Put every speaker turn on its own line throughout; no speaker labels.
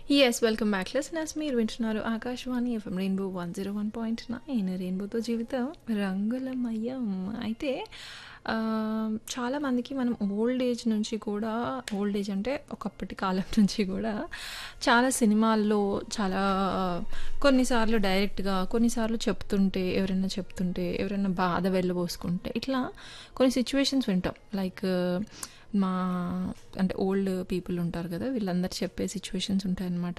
Yes. Welcome back listeners. మీరు వింటున్నారు Akashvani FM rainbow 101.9 రెయిన్బోతో జీవితం రంగులమయం. అయితే ఆహ్, చాలామందికి మనం ఓల్డ్ ఏజ్ నుంచి కూడా ఓల్డ్ ఏజ్ అంటే ఒకప్పటి కాలం నుంచి కూడా చాలా సినిమాల్లో చాలా కొన్నిసార్లు డైరెక్ట్‌గా, కొన్నిసార్లు చెప్తుంటే ఎవరైనా చెప్తుంటే, ఎవరైనా బాధ వెళ్ళబోసుకుంటే ఇట్లా కొన్ని సిట్యుయేషన్స్ వింటాం. లైక్ మా అంటే ఓల్డ్ పీపుల్ ఉంటారు కదా! వీళ్ళందరూ చెప్పే సిట్యుయేషన్స్ ఉంటాయన్నమాట.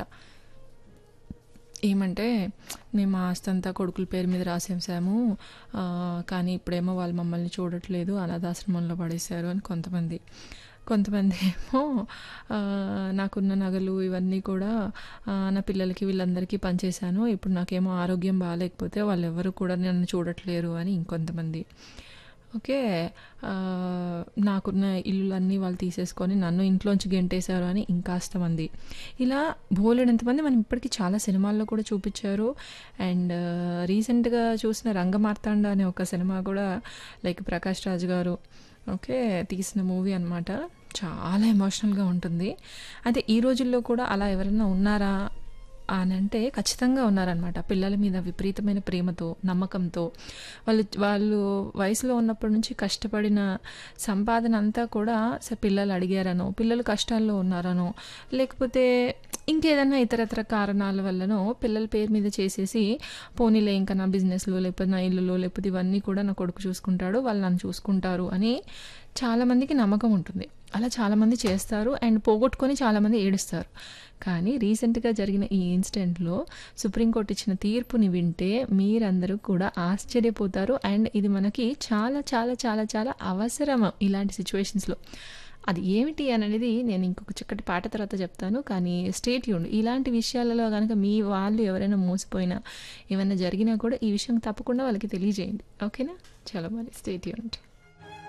ఏమంటే మేము ఆ ఆస్తంతా కొడుకుల పేరు మీద రాసేసాము. ఆహ్, కానీ ఇప్పుడేమో వాళ్ళు మమ్మల్ని చూడట్లేదు. అనాథాశ్రమంలో పడేశారు అని కొంతమంది. కొంతమంది ఏమో ఆహ్, నాకున్న నగలు ఇవన్నీ కూడా ఆహ్, నా పిల్లలకి వీళ్ళందరికీ పంచేశాను. ఇప్పుడు నాకేమో ఆరోగ్యం బాలేకపోతే వాళ్ళెవ్వరు కూడా నన్ను చూడట్లేరు అని ఇంకొంతమంది. ఓకే. ఆహ్, నాకున్న ఇల్లులన్నీ వాళ్ళు తీసేసుకొని నన్ను ఇంట్లోంచి గెంటేశారు అని ఇంకాస్త మంది. ఇలా బోలెడంతమంది మనం ఇప్పటికి చాలా సినిమాల్లో కూడా చూపిచ్చారు. అండ్ రీసెంట్‌గా చూసిన 'రంగమార్తాండ' అనే ఒక సినిమా కూడా లైక్ ప్రకాష్ రాజ్ గారు ఓకే. తీసిన మూవీ అనమాట. చాలా ఎమోషనల్‌గా ఉంటుంది. అయితే ఈ రోజుల్లో కూడా అలా ఎవరైనా ఉన్నారా అనంటే ఖచ్చితంగా ఉన్నారనమాట. పిల్లల మీద విపరీతమైన ప్రేమతో, నమ్మకంతో వాళ్ళు వాళ్ళు వయసులో ఉన్నప్పటి నుంచి కష్టపడిన సంపాదన అంతా కూడా స పిల్లలు అడిగారనో, పిల్లలు కష్టాల్లో ఉన్నారనో, లేకపోతే ఇంకేదన్నా ఇతరత్ర కారణాల వల్లనో పిల్లల పేరు మీద చేసేసి పోనీలే ఇంక నా బిజినెస్‌లో లేకపోతే నా ఇల్లులో లేకపోతే ఇవన్నీ కూడా నా కొడుకు చూసుకుంటాడు. వాళ్ళు నన్ను చూసుకుంటారు అని చాలామందికి నమ్మకం ఉంటుంది. అలా చాలామంది చేస్తారు. అండ్ పోగొట్టుకొని చాలామంది ఏడుస్తారు. కానీ రీసెంట్‌గా జరిగిన ఈ ఇన్సిడెంట్‌లో సుప్రీంకోర్ట్ ఇచ్చిన తీర్పుని వింటే మీరందరూ కూడా ఆశ్చర్యపోతారు. అండ్ ఇది మనకి చాలా చాలా చాలా చాలా అవసరం ఇలాంటి సిట్యుయేషన్స్‌లో. అది ఏమిటి అననేది నేను ఇంకొక చక్కటి పాట తర్వాత చెప్తాను. కానీ స్టే ట్యూన్డ్. ఇలాంటి విషయాలలో గనక మీ వాళ్ళు ఎవరైనా మోసపోయినా, ఏమన్నా జరిగినా కూడా ఈ విషయం తప్పకుండా వాళ్ళకి తెలియజేయండి. ఓకేనా? చలో మరి స్టే ట్యూన్డ్.